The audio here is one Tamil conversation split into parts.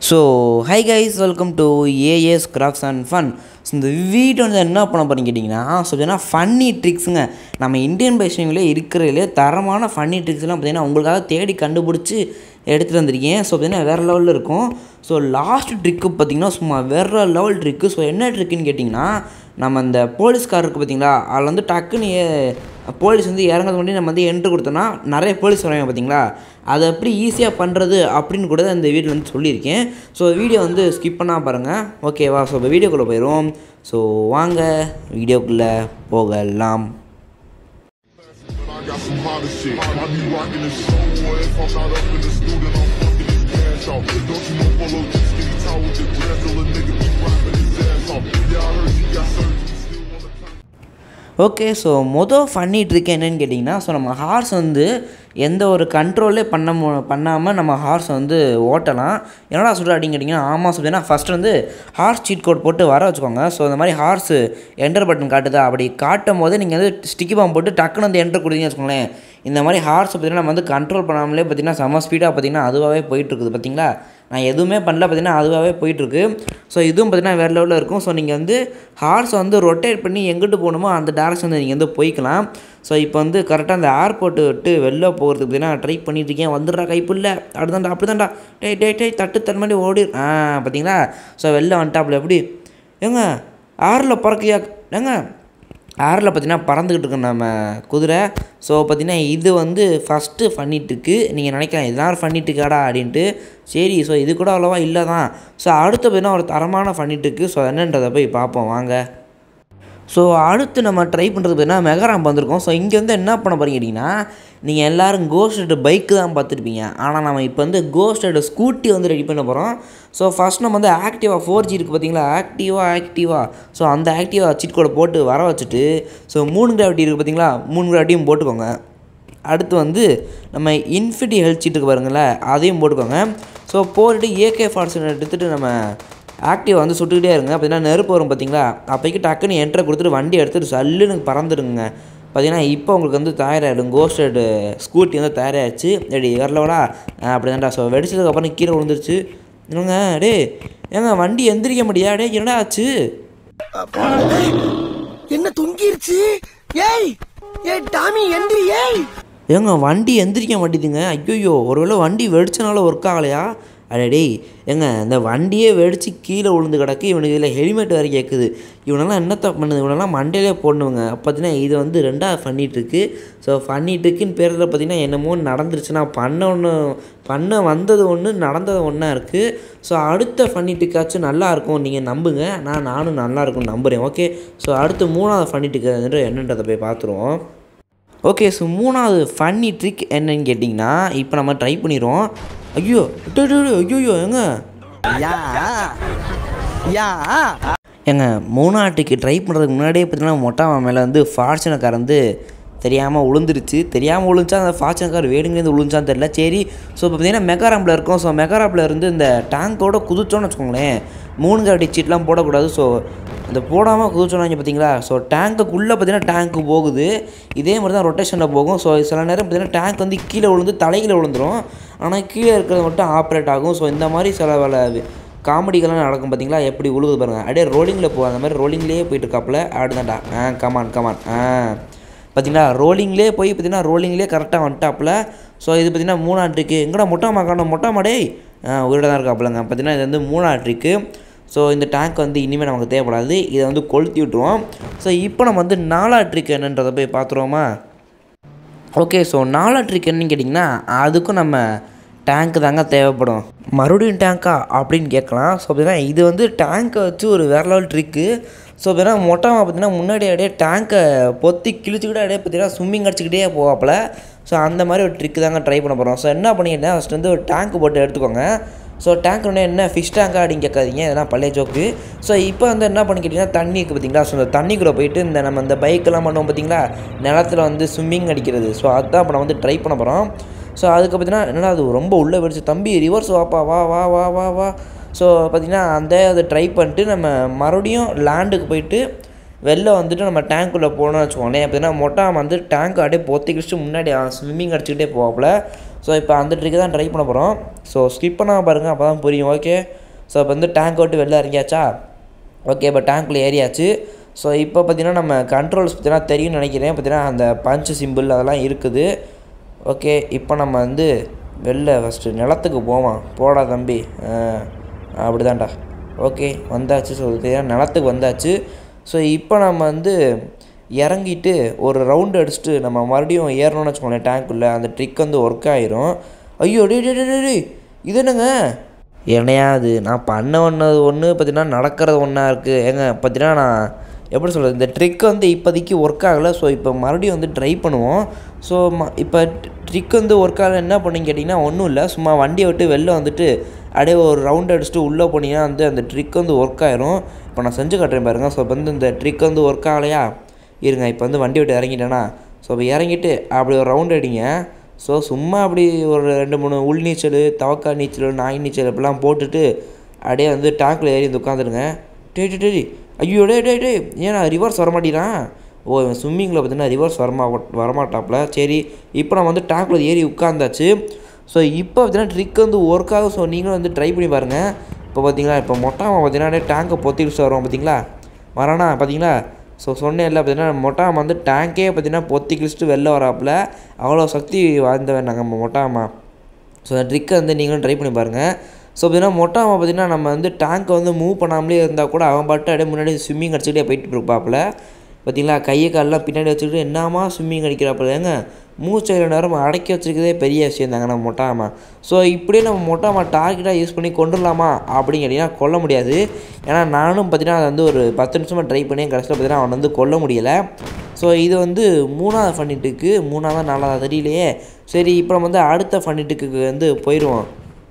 So hi guys welcome to AS crafts and fun so இந்த வீடியோ வந்து என்ன பண்ண போகிறீங்க கேட்டிங்கன்னா ஸோ பார்த்தீங்கன்னா ஃபன்னி ட்ரிக்ஸுங்க நம்ம இந்தியன் பைஷனிங்களே இருக்கிறதுலே தரமான ஃபன்னி ட்ரிக்ஸ்லாம் பார்த்தீங்கன்னா உங்களுக்காக தேடி கண்டுபிடிச்சி எடுத்துகிட்டு வந்திருக்கேன் ஸோ பார்த்தீங்கன்னா வேறு லெவலில் இருக்கும் ஸோ லாஸ்ட் ட்ரிக்கு பார்த்தீங்கன்னா சும்மா வேறு லெவல் ட்ரிக்கு ஸோ என்ன ட்ரிக்குன்னு கேட்டிங்கன்னா நம்ம இந்த போலீஸ்கார் இருக்குது பார்த்தீங்களா அதில் வந்து டக்குன்னு ஏ- போலீஸ் வந்து இறங்கிறது முன்னாடி நம்ம வந்து என்ட்ரு கொடுத்தோன்னா நிறைய போலீஸ் வராங்க பார்த்தீங்களா அதை எப்படி ஈஸியாக பண்ணுறது அப்படின்னு கூட இந்த வீடியோ வந்து சொல்லியிருக்கேன் ஸோ வீடியோ வந்து ஸ்கிப் பண்ணால் பாருங்கள் ஓகேவா ஸோ இப்போ வீடியோக்குள்ளே போயிடும் ஸோ வாங்க வீடியோக்குள்ளே போகலாம் I got some hotter shit. I be rocking this show, boy. If I'm not up in the studio, I'm fucking his ass off. Don't you know Polo G skinny tall with the grass, till a nigga be rapping his ass off. Yeah, I heard you got surgery, still wanna come. Okay so மொதல் ஃபன்னி ட்ரிக் என்னன்னு கேட்டிங்கன்னா ஸோ நம்ம ஹார்ஸ் வந்து எந்த ஒரு கண்ட்ரோலே பண்ண மு பண்ணாமல் நம்ம ஹார்ஸ் வந்து ஓட்டலாம் என்னடா சொல்கிற அப்படின்னு கேட்டிங்கன்னா ஆமாம் சொல்லினா ஃபஸ்ட் வந்து ஹார்ஸ் சீட் கோட் போட்டு வர வச்சுக்கோங்க ஸோ இந்த மாதிரி ஹார்ஸு என்டர் பட்டன் காட்டுதா அப்படி காட்டும் போது நீங்கள் வந்து ஸ்டிக்கி பாம்பு போட்டு டக்குன்னு வந்து என்டர் கொடுத்தீங்கன்னு வச்சுக்கோங்களேன் இந்த மாதிரி ஹார்ஸ் பார்த்தீங்கன்னா நம்ம வந்து கண்ட்ரோல் பண்ணாமலே பார்த்தீங்கன்னா செம்ம ஸ்பீடாக பார்த்தீங்கன்னா அதுவாகவே போயிட்டுருக்குது பார்த்தீங்களா நான் எதுவுமே பண்ணல பார்த்தீங்கன்னா அதுவாகவே போயிட்டுருக்கு ஸோ இதுவும் பார்த்தீங்கன்னா வேறு லெவலில் இருக்கும் ஸோ நீங்கள் வந்து ஹார்ஸை வந்து ரொட்டேட் பண்ணி எங்கிட்டு போகணுமோ அந்த டேரக்ஷன் நீங்கள் வந்து போய்க்கலாம் ஸோ இப்போ வந்து கரெக்டாக அந்த ஏர்போர்ட்டு விட்டு வெளில போகிறதுக்கு பார்த்தீங்கன்னா ட்ரை பண்ணிட்டு இருக்கேன் வந்துடுறா கைப்புள்ள அப்படிதான்டா அப்படிதான்டா டேய் டேய் டேய் தட்டு தன் மாதிரி ஓடி ஆ பார்த்தீங்களா ஸோ வெளில வந்துட்டாப்புல எப்படி ஏங்க ஆறில் பறக்கையா ஏங்க ஏரில் பார்த்தீங்கன்னா பறந்துக்கிட்டு இருக்கு நம்ம குதிரை ஸோ பார்த்தீங்கன்னா இது வந்து ஃபஸ்ட்டு ஃபன்னிட்டுக்கு நீங்கள் நினைக்கலாம் இதெல்லாம் ஃபன்னிட்டுக்காடா அப்படின்ட்டு சரி ஸோ இது கூட அவ்வளோவா இல்லை தான் ஸோ அடுத்து பார்த்தீங்கன்னா ஒரு தரமான ஃபன்னிட்டுக்கு ஸோ என்னன்றதை போய் பார்ப்போம் வாங்க ஸோ அடுத்து நம்ம ட்ரை பண்ணுறது பார்த்தீங்கன்னா மெகராம் வந்திருக்கோம் ஸோ இங்கே வந்து என்ன பண்ண போகிறீங்க கேட்டிங்கன்னா நீங்கள் எல்லோரும் கோஸ்டட் பைக்கு தான் பார்த்துருப்பீங்க ஆனால் நம்ம இப்போ வந்து கோஸ்டட் ஸ்கூட்டி வந்து ரெடி பண்ண போகிறோம் ஸோ ஃபஸ்ட் நம்ம வந்து ஆக்டிவா ஃபோர் ஜி இருக்குது பார்த்தீங்களா ஆக்டிவா ஆக்டிவா ஸோ அந்த ஆக்டிவா சீட் கோடை போட்டு வர வச்சுட்டு ஸோ மூணு கிராவிட்டி இருக்குது பார்த்தீங்களா மூணு கிராவிட்டியும் போட்டுக்கோங்க அடுத்து வந்து நம்ம இன்ஃபினிட்டி ஹெல்த் சீட் இருக்கு பாருங்களேன் அதையும் போட்டுக்கோங்க ஸோ போட்டுட்டு ஏகே ஃபார்ட்ஸ் எடுத்துகிட்டு நம்ம ஆக்டிவ் வந்து சுட்டுக்கிட்டே இருங்க பார்த்தீங்கன்னா நெருப்பு வரும் பார்த்தீங்களா அப்போக்கி டக்குன்னு என்ட்ரை கொடுத்துட்டு வண்டி எடுத்துகிட்டு சல்லுன்னு பறந்துடுங்க பார்த்தீங்கன்னா இப்போ உங்களுக்கு வந்து தயாராகிடும் கோஸ்டட் ஸ்கூட்டி வந்து தயாராகிடுச்சு ரெடி வரலவடா அப்படி தான்டா ஸோ வெடிச்சதுக்கப்புறம் கீழே விழுந்துருச்சு என்னங்க டே ஏங்க வண்டி எந்திரிக்க முடியா டே என்னடா ஆச்சு என்ன தொங்கிருச்சு ஏய் ஏய் டாமி எந்திரி ஏய் ஏங்க வண்டி எந்திரிக்க மாட்டேதுங்க ஐயோ ஒருவேளை வண்டி வெடிச்சனால ஒர்க் ஆகலையா அடே டேய் ஏங்க இந்த வண்டியே வெடிச்சு கீழே விழுந்து கிடக்கு இவனுக்கு இதில் ஹெல்மெட் வேறு கேட்குது இவனெல்லாம் என்னத்த பண்ணுது இவனெல்லாம் மண்டையிலே போடணுங்க பார்த்தீங்கன்னா இது வந்து ரெண்டாவது பண்ணிகிட்ருக்கு ஸோ பண்ணிட்டுருக்குன்னு பேரில் பார்த்தீங்கன்னா என்னமோ நடந்துருச்சுன்னா பண்ண ஒன்று பண்ண வந்தது ஒன்று நடந்தது ஒன்றா இருக்குது ஸோ அடுத்த ஃபன்னிட்டுக்காச்சும் நல்லா இருக்கும் நீங்கள் நம்புங்க நான் நானும் நல்லா இருக்கும்னு நம்புகிறேன் ஓகே ஸோ அடுத்து மூணாவது ஃபன்னிட்டுக்கு என்னன்றதை போய் பார்த்துருவோம் ஓகே ஸோ மூணாவது ஃபன்னி ட்ரிக் என்னன்னு கேட்டிங்கன்னா இப்போ நம்ம ட்ரை பண்ணிடுவோம் ஐயோ ஐயோ ஏங்க யா யா ஏங்க மூணாட்டுக்கு ட்ரை பண்ணுறதுக்கு முன்னாடியே பார்த்தீங்கன்னா மொட்டை மாமா மேலே வந்து ஃபார்ச்சுனர் கார் வந்து தெரியாமல் விழுந்துருச்சு தெரியாமல் விழுந்துச்சா அந்த ஃபார்ச்சுனர் கார் வேணுங்கிறது விழுந்துச்சான்னு தெரியல சரி ஸோ இப்போ பார்த்தீங்கன்னா மெகாராம்பில் இருக்கும் ஸோ மெகாராம்பில் இருந்து இந்த டேங்கோட குதிச்சோன்னு வச்சுக்கோங்களேன் மூணு காடி சீட்லாம் போடக்கூடாது ஸோ அந்த போடாமல் குதிச்சோன்னாங்க பார்த்தீங்களா ஸோ டேங்க்குள்ளே பார்த்தீங்கன்னா டேங்க்கு போகுது இதே மாதிரி தான் ரொட்டேஷனில் போகும் ஸோ சில நேரம் பார்த்தீங்கன்னா டேங்க் வந்து கீழே விழுந்து தலைகீழ விழுந்துரும் ஆனால் கீழே இருக்கிறது மட்டும் ஆப்ரேட் ஆகும் ஸோ இந்த மாதிரி சில வேலை காமெடிகள்லாம் நடக்கும் பார்த்தீங்களா எப்படி உழுகுது பாருங்கள் அப்படியே ரோலிங்கில் போகும் அந்த மாதிரி ரோலிங்லேயே போயிட்டு இருக்காப்புல ஆடுதாண்டா ஆ கமான் கமான் ஆ பார்த்தீங்களா ரோலிங்லேயே போய் பார்த்தீங்கன்னா ரோலிங்லேயே கரெக்டாக வந்துட்டாப்புல ஸோ இது பார்த்தீங்கன்னா மூணாம் ட்ரிக்கு எங்கடா மொட்டாமா காணும் மொட்டாமா டேய் ஆ உயிரோட தான் இருக்காப்புலங்க பார்த்தீங்கன்னா இது வந்து மூணாம் ட்ரிக்கு ஸோ இந்த டேங்க் வந்து இனிமேல் நமக்கு தேவைப்படாது இதை வந்து கொளுத்தி விட்டுருவோம் ஸோ இப்போ நம்ம வந்து நாலா ட்ரிக் என்னன்றதை போய் பார்த்துருவோமா ஓகே ஸோ நாலா ட்ரிக் என்னன்னு கேட்டிங்கன்னா அதுக்கும் நம்ம டேங்க் தாங்க தேவைப்படும் மறுபடியும் டேங்க்கா அப்படின்னு கேட்கலாம் ஸோ பார்த்தீங்கன்னா இது வந்து டேங்க்கை வச்சு ஒரு வேற லெவல் ட்ரிக்கு ஸோ பார்த்தீங்கன்னா மொட்டமாக பார்த்தீங்கன்னா முன்னாடி அப்படியே டேங்க்கை பொத்தி கிழிச்சுக்கிட்டே அப்படியே பார்த்தீங்கன்னா ஸ்விம்மிங் அடிச்சுக்கிட்டே போவாப்புல ஸோ அந்த மாதிரி ஒரு ட்ரிக்கு தாங்க ட்ரை பண்ண போகிறோம் ஸோ என்ன பண்ணிக்கிட்டேன் ஃபஸ்ட் வந்து ஒரு டேங்க் போட்டு எடுத்துக்கோங்க ஸோ டேங்க் ஒன்று என்ன ஃபிஷ் டேங்கா அப்படின்னு கேட்காதீங்க இதெல்லாம் பழைய ஜோக்கு ஸோ இப்போ வந்து என்ன பண்ணிக்கிட்டிங்கன்னா தண்ணி இருக்குது பார்த்தீங்களா ஸோ இந்த தண்ணிக்குள்ளே போயிட்டு இந்த நம்ம இந்த பைக்கெல்லாம் பண்ணுவோம் பார்த்தீங்களா நிலத்தில் வந்து ஸ்விம்மிங் அடிக்கிறது ஸோ அதுதான் இப்போ நம்ம வந்து ட்ரை பண்ண போகிறோம் ஸோ அதுக்கு பார்த்தீங்கன்னா என்னடா அது ரொம்ப உள்ளே போயிடுச்சு தம்பி ரிவர்ஸ் வாப்பா வா வா வா வா வா ஸோ பார்த்தீங்கன்னா அந்த அதை ட்ரை பண்ணிட்டு நம்ம மறுபடியும் லேண்டுக்கு போயிட்டு வெளில வந்துட்டு நம்ம டேங்க்குள்ளே போனோம்னு வச்சுக்கோங்களேன் அப்படின்னா மொட்டை வந்து டேங்க் அப்படியே பொத்திக்கிட்டு முன்னாடி ஸ்விம்மிங் அடிச்சுக்கிட்டே போவாப்புல ஸோ இப்போ அந்த ட்ரிக்கு தான் ட்ரை பண்ண போகிறோம் ஸோ ஸ்கிப் பண்ணாமல் பாருங்கள் அப்போ தான் புரியும் ஓகே ஸோ இப்போ வந்து டேங்க் விட்டு வெளில இறங்கியாச்சா ஓகே இப்போ டேங்க்கில் ஏறியாச்சு ஸோ இப்போ பார்த்தீங்கன்னா நம்ம கண்ட்ரோல்ஸ் பார்த்தீங்கன்னா தெரியும்னு நினைக்கிறேன் பார்த்தீங்கன்னா அந்த பஞ்சு சிம்பிள் அதெல்லாம் இருக்குது ஓகே இப்போ நம்ம வந்து வெளில ஃபஸ்ட்டு நிலத்துக்கு போவோம் போடா தம்பி அப்படி தான்டா ஓகே வந்தாச்சு ஸோ தெரியாது நிலத்துக்கு வந்தாச்சு ஸோ இப்போ நம்ம வந்து இறங்கிட்டு ஒரு ரவுண்டு அடிச்சுட்டு நம்ம மறுபடியும் ஏறணும்னு வச்சுக்கோங்களேன் டேங்க்குள்ளே அந்த ட்ரிக் வந்து ஒர்க் ஆயிரும் ஐயோ டே டே டே டே, டே இது என்னங்க என்னையா அது நான் பண்ண ஒன்று ஒன்று பார்த்தீங்கன்னா நடக்கிறது ஒன்றா இருக்குது ஏங்க பார்த்தீங்கன்னா நான் எப்படி சொல்கிறது இந்த ட்ரிக் வந்து இப்போதைக்கு ஒர்க் ஆகலை ஸோ இப்போ மறுபடியும் வந்து ட்ரை பண்ணுவோம் ஸோ ம இப்போ ட்ரிக் வந்து ஒர்க் ஆகலை என்ன பண்ணீங்க கேட்டிங்கன்னா ஒன்றும் இல்லை சும்மா வண்டியை விட்டு வெளில வந்துட்டு அப்படியே ஒரு ரவுண்ட் அடிச்சுட்டு உள்ளே போனீங்கன்னா வந்து அந்த ட்ரிக் வந்து ஒர்க் ஆயிரும் இப்போ நான் செஞ்சு காட்டுறேன் பாருங்கள் ஸோ இப்போ வந்து இந்த ட்ரிக் வந்து ஒர்க் ஆகலையா இருங்க இப்போ வந்து வண்டி விட்டு இறங்கிட்டேனா ஸோ இப்போ இறங்கிட்டு அப்படி ஒரு ரவுண்ட் அடிங்க ஸோ சும்மா அப்படி ஒரு ரெண்டு மூணு உள் நீச்சல் தவக்கா நீச்சல் நாய் நீச்சல் இப்படிலாம் போட்டுட்டு அப்படியே வந்து டேங்க்கில் ஏறி வந்து உட்காந்துருங்க டே டே டே ஐயோ டே டே டே ஏன்னா ரிவர்ஸ் வரமாட்டேறான் ஓ இவன் ஸ்விம்மிங்கில் பார்த்தீங்கன்னா ரிவர்ஸ் வரமா வரமாட்டாப்புல சரி இப்போ நம்ம வந்து டேங்க்கில் ஏறி உட்காந்தாச்சு ஸோ இப்போ பார்த்தீங்கன்னா ட்ரிக் வந்து ஒர்க் ஆகும் ஸோ நீங்களும் வந்து ட்ரை பண்ணி பாருங்கள் இப்போ பார்த்தீங்களா இப்போ மொட்டாமல் பார்த்தீங்கன்னா அப்படியே டேங்கை பொத்திட்டு வரோம் பார்த்தீங்களா வரானா பார்த்தீங்களா ஸோ சொன்னேன்ல பார்த்தீங்கன்னா மொட்டாமா வந்து டேங்கே பார்த்தீங்கன்னா பொத்தி கிழிச்சிட்டு வெளில வராப்புல அவ்வளோ சக்தி வாய்ந்தவன் நாங்கள் மொட்டாமா ஸோ அந்த ட்ரிக்கை வந்து நீங்களும் ட்ரை பண்ணி பாருங்கள் ஸோ பார்த்தீங்கன்னா மொட்டாமா பார்த்தீங்கன்னா நம்ம வந்து டேங்க்கை வந்து மூவ் பண்ணாமலே இருந்தால் கூட அவன் பாட்டு அப்படியே முன்னாடி ஸ்விம்மிங் அடிச்சுக்கிட்டே போயிட்டு இருப்பாப்புல பார்த்தீங்களா கையை காலெலாம் பின்னாடி வச்சுக்கிட்டு என்னமா ஸ்விம்மிங் அடிக்கிறாப்புல ஏங்க மூச்சை இவ்வளோ நேரம் அடக்கி வச்சிருக்கதே பெரிய விஷயம் தாங்க நம்ம மொட்டாமா ஸோ இப்படியே நம்ம மொட்டாமா டார்கெட்டாக யூஸ் பண்ணி கொண்டுடலாமா அப்படின்னு கேட்டிங்கன்னா கொல்ல முடியாது ஏன்னா நானும் பார்த்தீங்கன்னா அதை வந்து ஒரு பத்து நிமிஷமாக ட்ரை பண்ணி கடைசியில் பார்த்தீங்கன்னா அவனை வந்து கொல்ல முடியலை ஸோ இது வந்து மூணாவது ஃபன்னிட்டுக்கு மூணாவது நாலாவது தெரியலையே சரி இப்போ நம்ம வந்து அடுத்த ஃபன்னிட்டுக்கு வந்து போயிடுவோம்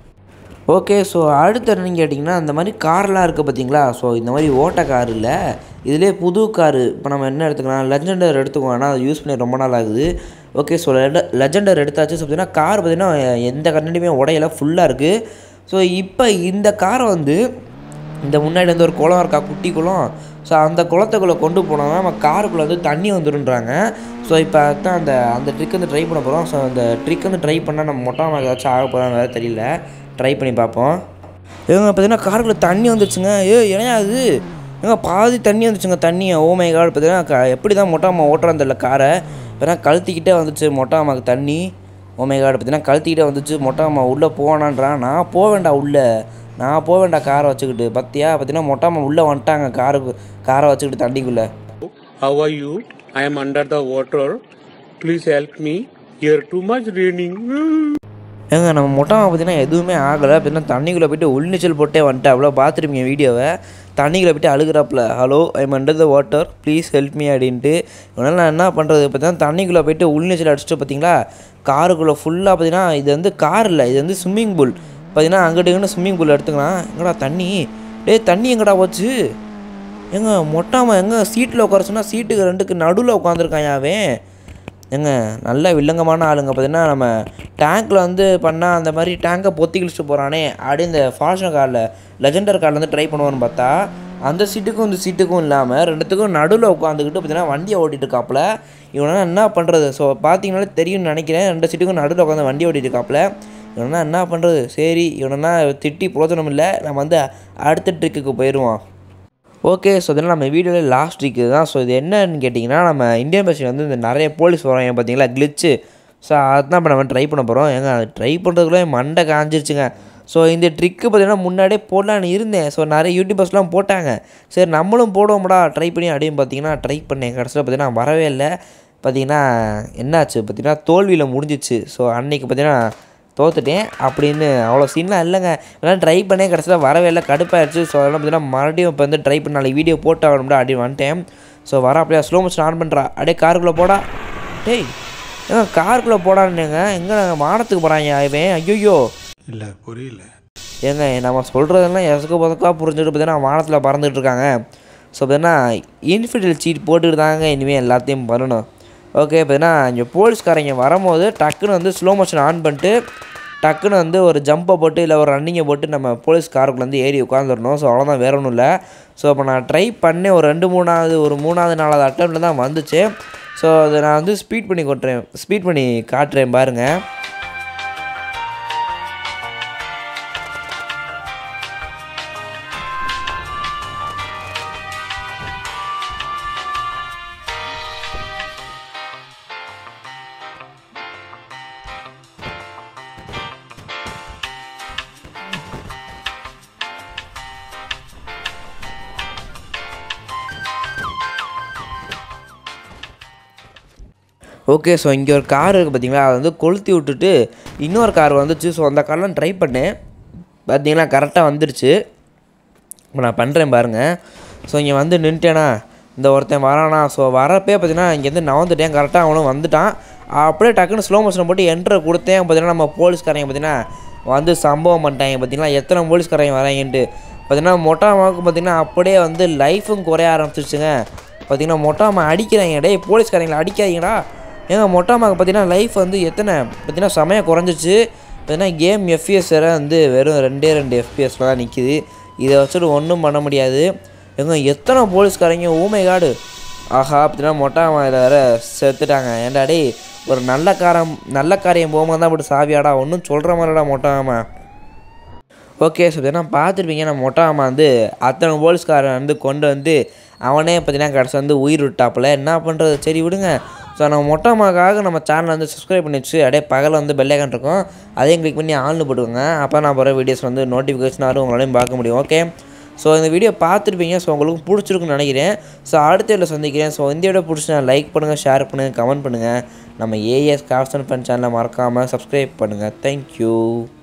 ஓகே ஸோ அடுத்து என்னன்னு கேட்டிங்கன்னா இந்த மாதிரி கார்லாம் இருக்குது பார்த்தீங்களா ஸோ இந்த மாதிரி ஓட்ட கார் இல்லை இதிலே புது காரு இப்போ நம்ம என்ன எடுத்துக்கலாம் லெஜெண்டர் எடுத்துக்குவோம் ஆனால் அது யூஸ் பண்ணி ரொம்ப நாள் ஆகுது ஓகே ஸோ லெஜெண்டர் எடுத்தாச்சு ஸோ பார்த்தீங்கன்னா கார் பார்த்தீங்கன்னா எந்த கண்ணிலையுமே உடையில ஃபுல்லாக இருக்குது ஸோ இப்போ இந்த காரை வந்து இந்த முன்னாடி வந்து ஒரு குளம் இருக்கா குட்டி குளம் ஸோ அந்த குளத்துக்குள்ளே கொண்டு போனோம்னா நம்ம காருக்குள்ளே வந்து தண்ணி வந்துடுன்றாங்க ஸோ இப்போ தான் அந்த அந்த ட்ரிக் வந்து ட்ரை பண்ண போகிறோம் ஸோ அந்த ட்ரிக் வந்து ட்ரை பண்ணால் நம்ம மொட்டை மார்க் ஏதாச்சும் ஆக போகிறோம் வேறு தெரியல ட்ரை பண்ணி பார்ப்போம் ஏங்க பார்த்தீங்கன்னா காருக்குள்ளே தண்ணி வந்துருச்சுங்க ஏ ஏன்னா அது ஏங்க பாதி தண்ணி வந்துச்சுங்க தண்ணி ஓமை கார்டு பார்த்தீங்கன்னா க- எப்படி தான் மொட்டாமா ஓட்டுறான் தெரியல காரை இப்போ கழுத்திக்கிட்டே வந்துச்சு மொட்டாமாக்கு தண்ணி ஓமை கார்டு பார்த்தீங்கன்னா கழுத்திக்கிட்டே வந்துச்சு மொட்டாமா உள்ளே போனான்றான் நான் போக வேண்டாம் உள்ளே நான் போக வேண்டாம் காரை வச்சுக்கிட்டு பத்தியா பார்த்தீங்கன்னா மொட்டாமா உள்ளே வந்துட்டாங்க காருக்கு காரை வச்சுக்கிட்டு தண்ணிக்குள்ளே How are you? I am under the water. Please help me. Here too much raining. ஏங்க நம்ம மொட்டாமா பார்த்தீங்கன்னா எதுவுமே ஆகலை பார்த்தீங்கன்னா தண்ணிக்குள்ளே போயிட்டு உள்நீச்சல் போட்டே வந்துட்டேன் அவ்வளோ பார்த்துருப்பீங்க வீடியோவை தண்ணிக்குள்ளே போயிட்டு அழுகிறாப்புல hello I'm under the water please help me அப்படின்ட்டு இவனால் நான் என்ன பண்ணுறது பார்த்தீங்கன்னா தண்ணிக்குள்ளே போயிட்டு உள்நீச்சல் அடிச்சுட்டு பார்த்தீங்களா காருக்குள்ளே ஃபுல்லாக பார்த்தீங்கன்னா இது வந்து கார் இல்லை இது வந்து ஸ்விம்மிங் பூல் பார்த்தீங்கன்னா அங்கிட்டு இங்கிட்டு ஸ்விம்மிங் பூல் எடுத்துக்கலாம் எங்கடா தண்ணி டேய் தண்ணி எங்கடா போச்சு ஏங்க மொட்டாமா எங்க சீட்டில் உட்கார சொன்னால் சீட்டுக்கு ரெண்டுக்கு நடுவில் உட்காந்துருக்கான் அவன் ஏங்க நல்ல வில்லங்கமான ஆளுங்க பார்த்தீங்கன்னா நம்ம டேங்க்கில் வந்து பண்ணால் அந்த மாதிரி டேங்கை பொத்தி கிழிச்சிட்டு போகிறானே அப்படியே இந்த ஃபாஷன் காரில் லெஜெண்டர் காரில் வந்து ட்ரை பண்ணுவான்னு பார்த்தா அந்த சீட்டுக்கும் இந்த சீட்டுக்கும் இல்லாமல் ரெண்டுத்துக்கும் நடுவில் உட்காந்துக்கிட்டு பார்த்தீங்கன்னா வண்டியை ஓட்டிட்டு இருக்காப்புல இவனால் என்ன பண்ணுறது ஸோ பார்த்தீங்கனாலே தெரியும்னு நினைக்கிறேன் ரெண்டு சீட்டுக்கும் நடுவில் உட்காந்து வண்டி ஓட்டிட்டு இருக்காப்புல இவனா என்ன பண்ணுறது சரி இவனா திட்டி பிரோஜனம் இல்லை நம்ம வந்து அடுத்த ட்ரிக்குக்கு போயிடுவோம் ஓகே ஸோ இதெல்லாம் நம்ம வீடியோவில் லாஸ்ட் வீக்கு தான் ஸோ இது என்னன்னு கேட்டிங்கன்னா நம்ம இந்தியன் பஸ்ஸில் வந்து இந்த நிறைய போலீஸ் வராங்க பார்த்தீங்களா கிளிச்சு ஸோ அதுதான் இப்போ நம்ம ட்ரை பண்ண போகிறோம் ஏங்க அது ட்ரை பண்ணுறதுக்குள்ளே என் மண்டை காஞ்சிருச்சுங்க ஸோ இந்த ட்ரிக்கு பார்த்தீங்கன்னா முன்னாடியே போடலான்னு இருந்தேன் ஸோ நிறைய யூடியூபர்ஸ்லாம் போட்டாங்க சரி நம்மளும் போடுவோம்டா ட்ரை பண்ணி அப்படின்னு பார்த்தீங்கன்னா ட்ரை பண்ணேன் கடைசியில் பார்த்தீங்கன்னா வரவே இல்லை பார்த்தீங்கன்னா என்னாச்சு பார்த்தீங்கன்னா தோல்வியில் முடிஞ்சிச்சு ஸோ அன்னைக்கு பார்த்தீங்கன்னா தோத்துட்டேன் அப்படின்னு அவ்வளோ சீன்லாம் இல்லைங்க இதெல்லாம் ட்ரை பண்ணே கடைசியில் வரவே இல்லை கடுப்பாயிருச்சு ஸோ அதெல்லாம் பார்த்தீங்கன்னா மறுபடியும் இப்போ வந்து ட்ரை பண்ண நாளைக்கு வீடியோ போட்டு ஆகணும்டா அப்படின்னு வந்துட்டேன் ஸோ வர அப்படியே ஸ்லோ மோஷன் ஆன் பண்ணுறா அப்படியே காருக்குள்ளே போடா டேய் ஏங்க காருக்குள்ளே போடான்னுங்க எங்கே நாங்கள் வானத்துக்கு போகிறாங்க இவன் ஐயோ இல்லை புரியல ஏங்க நம்ம சொல்கிறதெல்லாம் எசக்கு பதக்கா புரிஞ்சுட்டு பார்த்தீங்கன்னா வானத்தில் பறந்துட்டு இருக்காங்க ஸோ பார்த்தீங்கன்னா இன்ஃபிடல் சீட் போட்டுட்டு தாங்க இனிமேல் எல்லாத்தையும் பண்ணணும் ஓகே பார்த்தீங்கன்னா இங்கே போலீஸ்காரங்க வரும்போது டக்குன்னு வந்து ஸ்லோ மோஷன் ஆன் பண்ணிட்டு டக்குன்னு வந்து ஒரு ஜம்பை போட்டு இல்லை ஒரு ரன்னிங்கை போட்டு நம்ம போலீஸ் காருக்குள்ள வந்து ஏறி உட்காந்துடணும் ஸோ அவ்வளோதான் வேற ஒன்றும் இல்லை ஸோ இப்போ நான் ட்ரை பண்ணேன் ஒரு ரெண்டு மூணாவது ஒரு மூணாவது நாலாவது அட்டம்ப்டில் தான் வந்துச்சு ஸோ அதை நான் வந்து ஸ்பீட் பண்ணி கொட்டுறேன் ஸ்பீட் பண்ணி காட்டுறேன் பாருங்கள் ஓகே ஸோ இங்கே ஒரு கார் இருக்குது பார்த்தீங்களா அதை வந்து கொளுத்தி விட்டுட்டு இன்னொரு கார் வந்துச்சு ஸோ அந்த கார்லாம் ட்ரை பண்ணேன் பார்த்தீங்களா கரெக்டாக வந்துருச்சு இப்போ நான் பண்ணுறேன் பாருங்கள் ஸோ இங்கே வந்து நின்ட்டேனா இந்த ஒருத்தன் வரானா ஸோ வரப்பே பார்த்தீங்கன்னா இங்கேருந்து நவந்துட்டேன் கரெக்டாக அவனும் வந்துட்டான் அப்படியே டக்குன்னு ஸ்லோ மோஷன் போட்டு என்ட்ரு கொடுத்தேன் பார்த்தீங்கன்னா நம்ம போலீஸ்காரங்க பார்த்தீங்கன்னா வந்து சம்பவம் பண்ணிட்டாங்க பார்த்தீங்களா எத்தனை போலீஸ்காரங்க வராங்கன்ட்டு பார்த்தீங்கன்னா மொட்டாமாவுக்கு பார்த்தீங்கன்னா அப்படியே வந்து லைஃபும் குறைய ஆரம்பிச்சிருச்சுங்க பார்த்தீங்கன்னா மொட்டாமா அடிக்கிறாங்க டேய் போலீஸ்காரங்களை அடிக்காதீங்கடா ஏங்க மொட்டாமாவுக்கு பார்த்தீங்கன்னா லைஃப் வந்து எத்தனை பார்த்தீங்கன்னா செமையாக குறைஞ்சிச்சு பார்த்தீங்கன்னா கேம் எஃப்பிஎஸ் வேறு வந்து வெறும் ரெண்டே ரெண்டு எஃப்பிஎஸில் தான் நிற்கிது இதை வச்சுட்டு ஒன்றும் பண்ண முடியாது எங்க எத்தனை போலீஸ்காரங்க ஊமை காடு ஆஹா அப்படின்னா மொட்டாமா இதில் வேற செத்துட்டாங்க ஏன்டா டேய் ஒரு நல்ல காரம் நல்ல காரியம் போகும்போது தான் அப்படி சாவியாடா ஒன்றும் சொல்கிற மாதிரிடா மொட்டாமா ஓகே ஸோ பார்த்தீங்கன்னா பார்த்துருப்பீங்க நம்ம மொட்டாமா வந்து அத்தனை போலீஸ்காரன் வந்து கொண்டு வந்து அவனே பார்த்தீங்கன்னா கடைசி வந்து உயிர் விட்டாப்புல என்ன பண்ணுறது சரி விடுங்க ஸோ நம்ம மொட்டாமாக்காக நம்ம சேனலை வந்து சப்ஸ்கிரைப் பண்ணி வச்சு அப்படியே பகலில் வந்து பெல்லைக்கான் இருக்கும் அதையும் கிளிக் பண்ணி ஆள்னு போட்டுக்கோங்க அப்போ நான் போகிற வீடியோஸ் வந்து நோட்டிஃபிகேஷன் வரும் உங்களாலையும் பார்க்க முடியும் ஓகே ஸோ இந்த வீடியோ பார்த்துருப்பீங்க ஸோ உங்களுக்கு பிடிச்சிருக்குன்னு நினைக்கிறேன் ஸோ அடுத்த வீடியோ சந்திக்கிறேன் ஸோ இந்த வீடியோ பிடிச்சினா லைக் பண்ணுங்கள் ஷேர் பண்ணுங்கள் கமெண்ட் பண்ணுங்கள் நம்ம ஏஎஸ் கார்சன் ஃபன் சேனலை மறக்காமல் சப்ஸ்கிரைப் பண்ணுங்கள் தேங்க்யூ